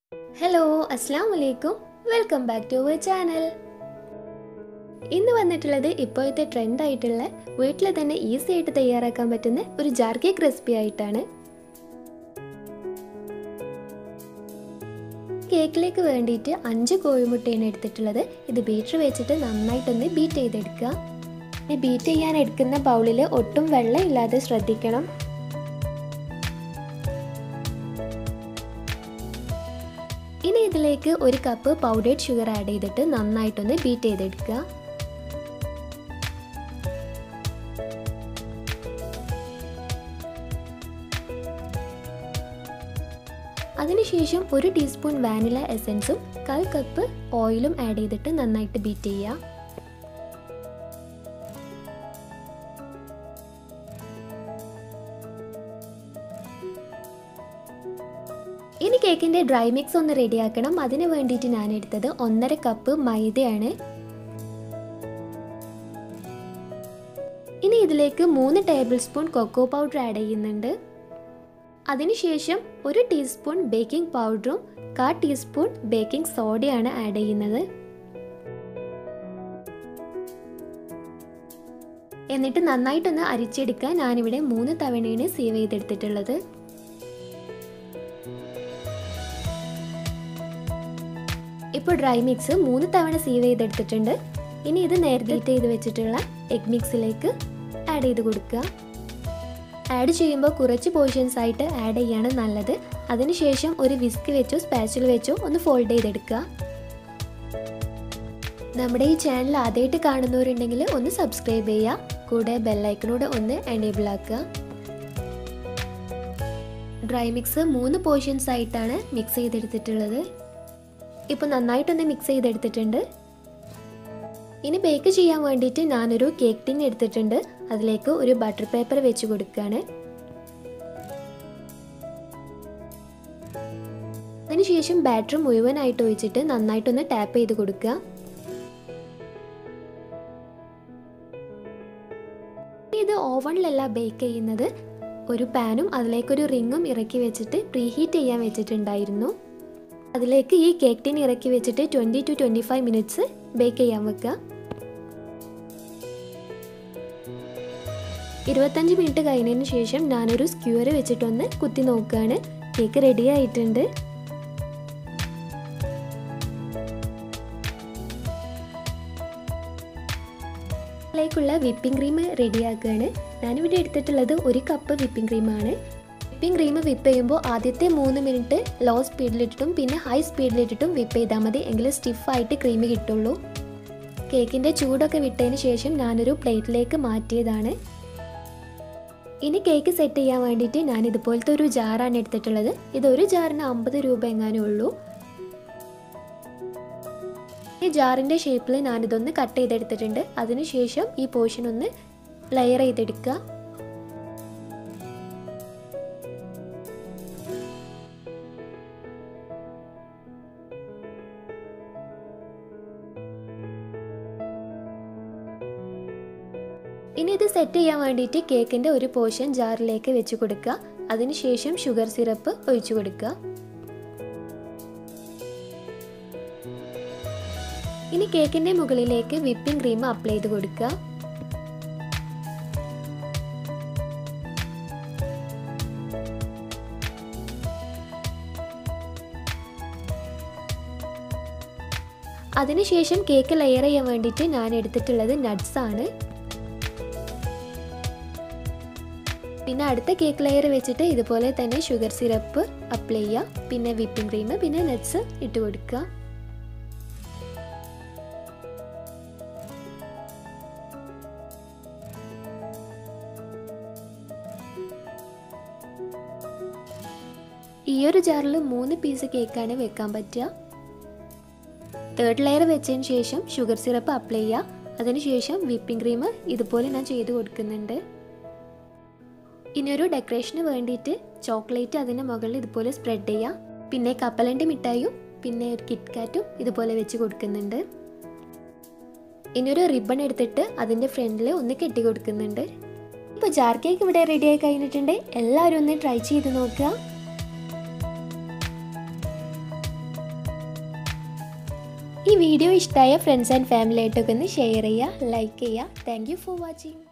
hello അസ്സാം വലൈക്കും welcome back to അവർ ചാനൽ ഇന്ന് വന്നിട്ടുള്ളത് ഇപ്പോഴത്തെ ട്രെൻഡ് ആയിട്ടുള്ള വീട്ടിൽ തന്നെ ഈസി ആയിട്ട് തയ്യാറാക്കാൻ പറ്റുന്ന ഒരു ജാർ കേക്ക് റെസിപ്പി ആയിട്ടാണ് കേക്കിലേക്ക് വേണ്ടിയിട്ട് അഞ്ച് കോഴിമുട്ടയാണ് എടുത്തിട്ടുള്ളത് ഇത് ബീറ്റർ വെച്ചിട്ട് നന്നായിട്ടൊന്ന് ബീറ്റ് ചെയ്തെടുക്കുക ഈ ബീറ്റ് ചെയ്യാൻ എടുക്കുന്ന ബൗളിൽ ഒട്ടും വെള്ളം ഇല്ലാതെ ശ്രദ്ധിക്കണം ഇനി ഇതിലേക്ക് ഒരു കപ്പ് പൗഡേർഡ് ഷുഗർ ആഡ് ചെയ്തിട്ട് നന്നായിട്ടൊന്ന് ബീറ്റ് ചെയ്തെടുക്കുക അതിനുശേഷം ഒരു ടീസ്പൂൺ വാനില എസൻസും കാൽ കപ്പ് ഓയിലും ആഡ് ചെയ്തിട്ട് നന്നായിട്ട് ബീറ്റ് ചെയ്യുക ഇനി കേക്കിൻ്റെ ഡ്രൈ മിക്സ് ഒന്ന് റെഡിയാക്കണം അതിന് വേണ്ടിയിട്ട് ഞാൻ എടുത്തത് ഒന്നര കപ്പ് മൈദയാണ് ഇനി ഇതിലേക്ക് മൂന്ന് tablespoon cocoa powder add ചെയ്യുന്നുണ്ട് അതിനുശേഷം ഒരു ടീസ്പൂൺ ബേക്കിംഗ് പൗഡറും കാ ടീസ്പൂൺ ബേക്കിംഗ് സോഡയാണ് ആഡ് ചെയ്യുന്നത് എന്നിട്ട് നന്നായിട്ടൊന്ന് അരിച്ചെടുക്കാൻ ഞാനിവിടെ മൂന്ന് തവണയാണ് സേവ് ചെയ്തെടുത്തിട്ടുള്ളത് ഇപ്പോൾ ഡ്രൈ മിക്സ് മൂന്ന് തവണ സീവ് ചെയ്തെടുത്തിട്ടുണ്ട് ഇനി ഇത് നേരത്തെ ചെയ്ത് വെച്ചിട്ടുള്ള എഗ് മിക്സിലേക്ക് ആഡ് ചെയ്ത് കൊടുക്കുക ആഡ് ചെയ്യുമ്പോൾ കുറച്ച് പോർഷൻസ് ആയിട്ട് ആഡ് ചെയ്യാണ് നല്ലത് അതിനുശേഷം ഒരു വിസ്ക് വെച്ചോ സ്പാച്ചിൽ വെച്ചോ ഒന്ന് ഫോൾഡ് ചെയ്തെടുക്കുക നമ്മുടെ ഈ ചാനൽ ആദ്യമായിട്ട് കാണുന്നവരുണ്ടെങ്കിൽ ഒന്ന് സബ്സ്ക്രൈബ് ചെയ്യുക കൂടെ ബെല്ലൈക്കനോട് ഒന്ന് എനേബിൾ ആക്കുക ഡ്രൈ മിക്സ് മൂന്ന് പോർഷൻസ് ആയിട്ടാണ് മിക്സ് ചെയ്തെടുത്തിട്ടുള്ളത് ഇപ്പോൾ നന്നായിട്ടൊന്ന് മിക്സ് ചെയ്തെടുത്തിട്ടുണ്ട് ഇനി ബേക്ക് ചെയ്യാൻ വേണ്ടിയിട്ട് ഞാനൊരു കേക്ക് ടിൻ എടുത്തിട്ടുണ്ട് അതിലേക്ക് ഒരു ബട്ടർ പേപ്പർ വെച്ച് കൊടുക്കുകയാണ് അതിനുശേഷം ബാറ്റർ മുഴുവനായിട്ട് ഒഴിച്ചിട്ട് നന്നായിട്ടൊന്ന് ടാപ്പ് ചെയ്ത് കൊടുക്കുക ഇത് ഓവണിലല്ല ബേക്ക് ചെയ്യുന്നത് ഒരു പാനും അതിലേക്കൊരു റിങ്ങും ഇറക്കി വെച്ചിട്ട് പ്രീഹീറ്റ് ചെയ്യാൻ വെച്ചിട്ടുണ്ടായിരുന്നു അതിലേക്ക് ഈ കേക്ക് ടിൻ ഇറക്കി വെച്ചിട്ട് twenty to twenty five minutes bake ചെയ്യാൻ വെക്കുക ഇരുപത്തഞ്ച് മിനിറ്റ് കഴിഞ്ഞതിന് ശേഷം ഞാനൊരു സ്ക്യൂർ വെച്ചിട്ടൊന്ന് കുത്തി നോക്കുകയാണ് കേക്ക് റെഡി ആയിട്ടുണ്ട് ലേക്കുള്ള വിപ്പിംഗ് ക്രീം റെഡിയാക്കുകയാണ് ഞാനിവിടെ എടുത്തിട്ടുള്ളത് ഒരു കപ്പ് വിപ്പിംഗ് ക്രീമാണ് വിപ്പിംഗ് ക്രീം വിപ്പ് ചെയ്യുമ്പോൾ ആദ്യത്തെ മൂന്ന് മിനിറ്റ് ലോ സ്പീഡിലിട്ടിട്ടും പിന്നെ ഹൈ സ്പീഡിലിട്ടിട്ടും വിപ്പ് ചെയ്താൽ മതി എങ്കിൽ സ്റ്റിഫായിട്ട് ക്രീം കിട്ടുള്ളൂ കേക്കിൻ്റെ ചൂടൊക്കെ വിട്ടതിന് ശേഷം ഞാനൊരു പ്ലേറ്റിലേക്ക് മാറ്റിയതാണ് ഇനി കേക്ക് സെറ്റ് ചെയ്യാൻ വേണ്ടിയിട്ട് ഞാൻ ഇതുപോലത്തെ ഒരു ജാറാണ് എടുത്തിട്ടുള്ളത് ഇത് ഒരു ജാറിന് അമ്പത് രൂപ എങ്ങാനും ഉള്ളൂ ഈ ജാറിൻ്റെ ഷേപ്പിൽ ഞാനിതൊന്ന് കട്ട് ചെയ്തെടുത്തിട്ടുണ്ട് അതിനുശേഷം ഈ പോർഷൻ ഒന്ന് ലെയർ ചെയ്തെടുക്കുക ഇനി ഇത് സെറ്റ് ചെയ്യാൻ വേണ്ടിയിട്ട് കേക്കിൻ്റെ ഒരു പോർഷൻ ജാറിലേക്ക് വെച്ച് കൊടുക്കുക അതിനുശേഷം ഷുഗർ സിറപ്പ് ഒഴിച്ചു കൊടുക്കുക ഇനി കേക്കിൻ്റെ മുകളിലേക്ക് വിപ്പിംഗ് ക്രീം അപ്ലൈ ചെയ്ത് കൊടുക്കുക അതിനുശേഷം കേക്ക് ലെയർ ചെയ്യാൻ വേണ്ടിയിട്ട് ഞാൻ എടുത്തിട്ടുള്ളത് നട്ട്സ് ആണ് പിന്നെ അടുത്ത കേക്ക് ലെയർ വെച്ചിട്ട് ഇതുപോലെ തന്നെ ഷുഗർ സിറപ്പ് അപ്ലൈ ചെയ്യുക പിന്നെ വിപ്പിംഗ് ക്രീം പിന്നെ നട്ട്സ് ഇട്ട് കൊടുക്കുക ഈ ഒരു ജാറിൽ മൂന്ന് പീസ് കേക്കാണ് വെക്കാൻ പറ്റുക തേർഡ് ലെയർ വെച്ചതിന് ശേഷം ഷുഗർ സിറപ്പ് അപ്ലൈ ചെയ്യുക അതിനുശേഷം വിപ്പിംഗ് ക്രീം ഇതുപോലെ ഞാൻ ചെയ്ത് കൊടുക്കുന്നുണ്ട് ഇനി ഒരു ഡെക്കറേഷന് വേണ്ടിയിട്ട് ചോക്ലേറ്റ് അതിൻ്റെ മുകളിൽ ഇതുപോലെ സ്പ്രെഡ് ചെയ്യുക പിന്നെ കപ്പലണ്ടി മിഠായും പിന്നെ ഒരു കിറ്റ്കാറ്റും ഇതുപോലെ വെച്ച് കൊടുക്കുന്നുണ്ട് ഇനി ഒരു റിബൺ എടുത്തിട്ട് അതിൻ്റെ ഫ്രണ്ടിൽ ഒന്ന് കെട്ടി കൊടുക്കുന്നുണ്ട് ഇപ്പോൾ ജാർ കേക്ക് ഇവിടെ റെഡി ആയി കഴിഞ്ഞിട്ടുണ്ട് എല്ലാവരും ഒന്ന് ട്രൈ ചെയ്ത് നോക്കുക ഈ വീഡിയോ ഇഷ്ടമായ ഫ്രണ്ട്സ് ആൻഡ് ഫാമിലി ആയിട്ടൊക്കെ ഒന്ന് ഷെയർ ചെയ്യുക ലൈക്ക് ചെയ്യുക താങ്ക് യു ഫോർ വാച്ചിങ്